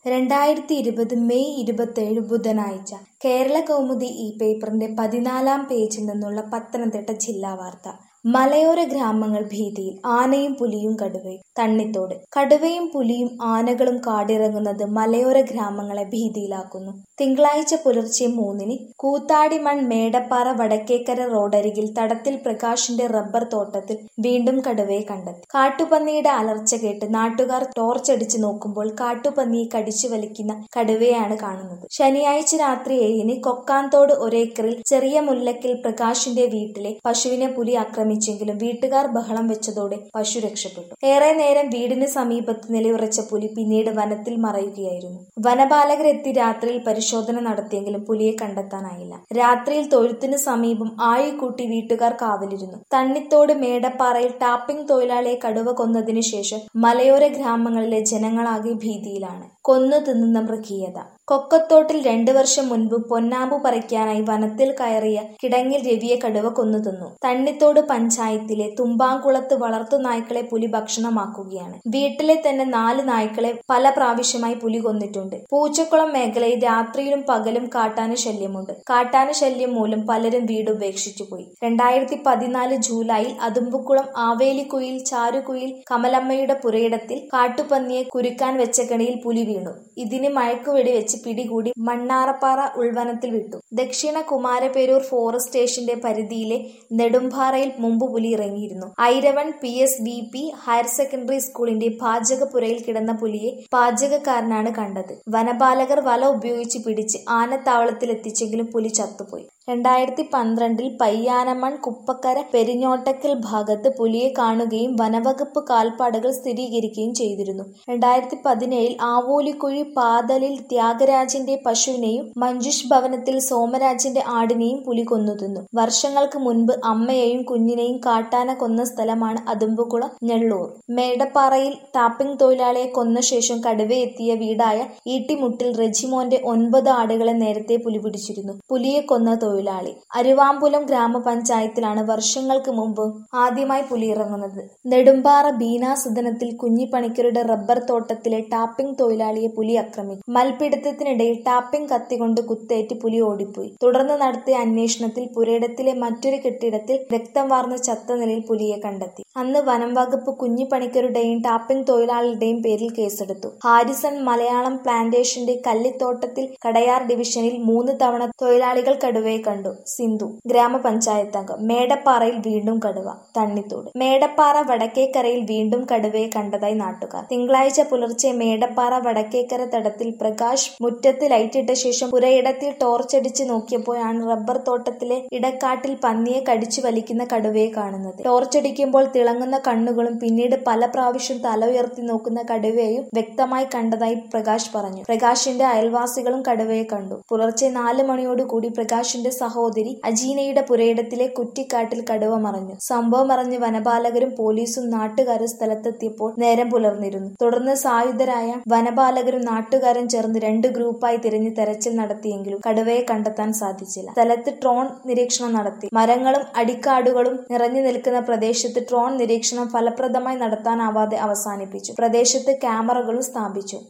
രണ്ടായിരത്തി ഇരുപത് മെയ് ഇരുപത്തേഴ് ബുധനാഴ്ച കേരള കൗമുദി ഈ പേപ്പറിന്റെ പതിനാലാം പേജിൽ നിന്നുള്ള പത്തനംതിട്ട ജില്ലാ വാർത്ത മലയോര ഗ്രാമങ്ങൾ ഭീതിയിൽ ആനയും പുലിയും കടുവയും തണ്ണിത്തോട് കടുവയും പുലിയും ആനകളും കാടിറങ്ങുന്നത് മലയോര ഗ്രാമങ്ങളെ ഭീതിയിലാക്കുന്നു തിങ്കളാഴ്ച പുലർച്ചെ മൂന്നിന് കൂത്താടിമൺ മേടപ്പാറ വടക്കേക്കര റോഡരികിൽ തടത്തിൽ പ്രകാശിന്റെ റബ്ബർ തോട്ടത്തിൽ വീണ്ടും കടുവയെ കണ്ടെത്തി കാട്ടുപന്നിയുടെ അലർച്ച കേട്ട് നാട്ടുകാർ ടോർച്ചടിച്ച് നോക്കുമ്പോൾ കാട്ടുപന്നിയെ കടിച്ചു വലിക്കുന്ന കടുവയാണ് കാണുന്നത് ശനിയാഴ്ച രാത്രി ഏഴിന് കൊക്കാന്തോട് ഒരേക്കറിൽ ചെറിയ മുല്ലക്കിൽ പ്രകാശിന്റെ വീട്ടിലെ പശുവിനെ പുലി ആക്രമിച്ചെങ്കിലും വീട്ടുകാർ ബഹളം വെച്ചതോടെ പശു രക്ഷപ്പെട്ടു ഏറെ നേരം വീടിന് സമീപത്ത് നിലയുറച്ച പുലി പിന്നീട് വനത്തിൽ മറയുകയായിരുന്നു വനപാലകർ എത്തി രാത്രിയിൽ പരിശോധന നടത്തിയെങ്കിലും പുലിയെ കണ്ടെത്താനായില്ല രാത്രിയിൽ തൊഴുത്തിന് സമീപം ആഴിക്കൂട്ടി വീട്ടുകാർ കാവലിരുന്നു തണ്ണിത്തോട് മേടപ്പാറയിൽ ടാപ്പിംഗ് തൊഴിലാളിയെ കടുവ കൊന്നതിനു ശേഷം മലയോര ഗ്രാമങ്ങളിലെ ജനങ്ങളാകെ ഭീതിയിലാണ് കൊന്നു തിന്നുന്ന മൃഗീയത കൊക്കത്തോട്ടിൽ രണ്ടു വർഷം മുൻപ് പൊന്നാമ്പു പറിക്കാനായി വനത്തിൽ കയറിയ കിടങ്ങിൽ രവിയെ കടുവ കൊന്നു തിന്നു തണ്ണിത്തോട് പഞ്ചായത്തിലെ തുമ്പാങ്കുളത്ത് വളർത്തു നായ്ക്കളെ പുലി ഭക്ഷണമാക്കുകയാണ് വീട്ടിലെ തന്നെ നാല് നായ്ക്കളെ പല പ്രാവശ്യമായി പുലി കൊന്നിട്ടുണ്ട് പൂച്ചക്കുളം മേഖലയിൽ രാത്രിയിലും പകലും കാട്ടാന ശല്യമുണ്ട് കാട്ടാന ശല്യം മൂലം പലരും വീട് ഉപേക്ഷിച്ചു പോയി രണ്ടായിരത്തി പതിനാല് ജൂലൈയിൽ അതുമ്പുക്കുളം ആവേലിക്കുയിൽ ചാരുകുയിൽ കമലമ്മയുടെ പുരയിടത്തിൽ കാട്ടുപന്നിയെ കുരുക്കാൻ വെച്ച കെണിയിൽ പുലി വീണു ഇതിന് മയക്കുവെടി വെച്ച് പിടികൂടി മണ്ണാറപ്പാറ ഉൾവനത്തിൽ വിട്ടു ദക്ഷിണ കുമാരപേരൂർ ഫോറസ്റ്റ് സ്റ്റേഷന്റെ പരിധിയിലെ നെടുമ്പാറയിൽ മുമ്പ് പുലി ഇറങ്ങിയിരുന്നു Iravon P S V P higher secondary സ്കൂളിന്റെ പാചകപ്പുരയിൽ കിടന്ന പുലിയെ പാചകക്കാരനാണ് കണ്ടത് വനപാലകർ വല ഉപയോഗിച്ച് പിടിച്ച് ആനത്താവളത്തിൽ എത്തിച്ചെങ്കിലും പുലി ചത്തുപോയി രണ്ടായിരത്തി പന്ത്രണ്ടിൽ പയ്യാനമൺ കുപ്പക്കര പെരിഞ്ഞോട്ടക്കൽ ഭാഗത്ത് പുലിയെ കാണുകയും വനവകുപ്പ് കാൽപ്പാടുകൾ സ്ഥിരീകരിക്കുകയും ചെയ്തിരുന്നു രണ്ടായിരത്തി പതിനേഴിൽ ആവോലിക്കുഴി പാതലിൽ ത്യാഗരാജന്റെ പശുവിനെയും മഞ്ജുഷ് ഭവനത്തിൽ സോമരാജന്റെ ആടിനെയും പുലി കൊന്നുതിന്നു വർഷങ്ങൾക്ക് മുൻപ് അമ്മയെയും കുഞ്ഞിനെയും കാട്ടാന കൊന്ന സ്ഥലമാണ് അതുമ്പുകുളം ഞെള്ളൂർ മേടപ്പാറയിൽ ടാപ്പിംഗ് തൊഴിലാളിയെ കൊന്ന ശേഷം കടുവയെത്തിയ വീടായ ഈട്ടിമുട്ടിൽ റെജിമോന്റെ ഒൻപത് ആടുകളെ നേരത്തെ പുലി പിടിച്ചിരുന്നു പുലിയെ കൊന്ന തൊഴിലാളി അരുവാമ്പുലം ഗ്രാമപഞ്ചായത്തിലാണ് വർഷങ്ങൾക്ക് മുമ്പ് ആദ്യമായി പുലി ഇറങ്ങുന്നത് നെടുമ്പാറ ബീനാസദനത്തിൽ കുഞ്ഞിപ്പണിക്കരുടെ റബ്ബർ തോട്ടത്തിലെ ടാപ്പിംഗ് തൊഴിലാളിയെ പുലി ആക്രമിച്ചു മൽപിടുത്തത്തിനിടയിൽ ടാപ്പിംഗ് കത്തികൊണ്ട് കുത്തേറ്റ് പുലി ഓടിപ്പോയി തുടർന്ന് നടത്തിയ അന്വേഷണത്തിൽ പുരയിടത്തിലെ മറ്റൊരു കെട്ടിടത്തിൽ രക്തം വാർന്ന ചത്ത നിലയിൽ പുലിയെ കണ്ടെത്തി അന്ന് വനം വകുപ്പ് കുഞ്ഞിപ്പണിക്കരുടെയും ടാപ്പിംഗ് തൊഴിലാളിയുടെയും പേരിൽ കേസെടുത്തു ഹാരിസൺ മലയാളം പ്ലാന്റേഷന്റെ കല്ലിത്തോട്ടത്തിൽ കടയാർ ഡിവിഷനിൽ മൂന്ന് തവണ തൊഴിലാളികൾ കടുവയെ കണ്ടു സിന്ധു ഗ്രാമപഞ്ചായത്ത് അംഗം മേടപ്പാറയിൽ വീണ്ടും കടുവ തണ്ണിത്തോട് മേടപ്പാറ വടക്കേക്കരയിൽ വീണ്ടും കടുവയെ കണ്ടതായി നാട്ടുകാർ തിങ്കളാഴ്ച പുലർച്ചെ മേടപ്പാറ വടക്കേക്കര തടത്തിൽ പ്രകാശ് മുറ്റത്ത് ലൈറ്റിട്ട ശേഷം പുരയിടത്തിൽ ടോർച്ചടിച്ച് നോക്കിയപ്പോഴാണ് റബ്ബർ തോട്ടത്തിലെ ഇടക്കാട്ടിൽ പന്നിയെ കടിച്ചു വലിക്കുന്ന കടുവയെ കാണുന്നത് ടോർച്ചടിക്കുമ്പോൾ തിളങ്ങുന്ന കണ്ണുകളും പിന്നീട് പല പ്രാവശ്യം തല ഉയർത്തി നോക്കുന്ന കടുവയെയും വ്യക്തമായി കണ്ടതായി പ്രകാശ് പറഞ്ഞു പ്രകാശിന്റെ അയൽവാസികളും കടുവയെ കണ്ടു പുലർച്ചെ നാല് മണിയോടുകൂടി പ്രകാശിന്റെ സഹോദരി അജീനയുടെ പുരയിടത്തിലെ കുറ്റിക്കാട്ടിൽ കടുവ മറഞ്ഞു സംഭവം അറിഞ്ഞ് വനപാലകരും പോലീസും നാട്ടുകാരും സ്ഥലത്തെത്തിയപ്പോൾ നേരം പുലർന്നിരുന്നു തുടർന്ന് സായുധരായ വനപാലകരും നാട്ടുകാരും ചേർന്ന് രണ്ട് ഗ്രൂപ്പായി തിരിഞ്ഞ് തെരച്ചിൽ നടത്തിയെങ്കിലും കടുവയെ കണ്ടെത്താൻ സാധിച്ചില്ല സ്ഥലത്ത് ഡ്രോൺ നിരീക്ഷണം നടത്തി മരങ്ങളും അടിക്കാടുകളും നിറഞ്ഞു നിൽക്കുന്ന പ്രദേശത്ത് ഡ്രോൺ നിരീക്ഷണം ഫലപ്രദമായി നടത്താനാവാതെ അവസാനിപ്പിച്ചു പ്രദേശത്ത് ക്യാമറകളും സ്ഥാപിച്ചു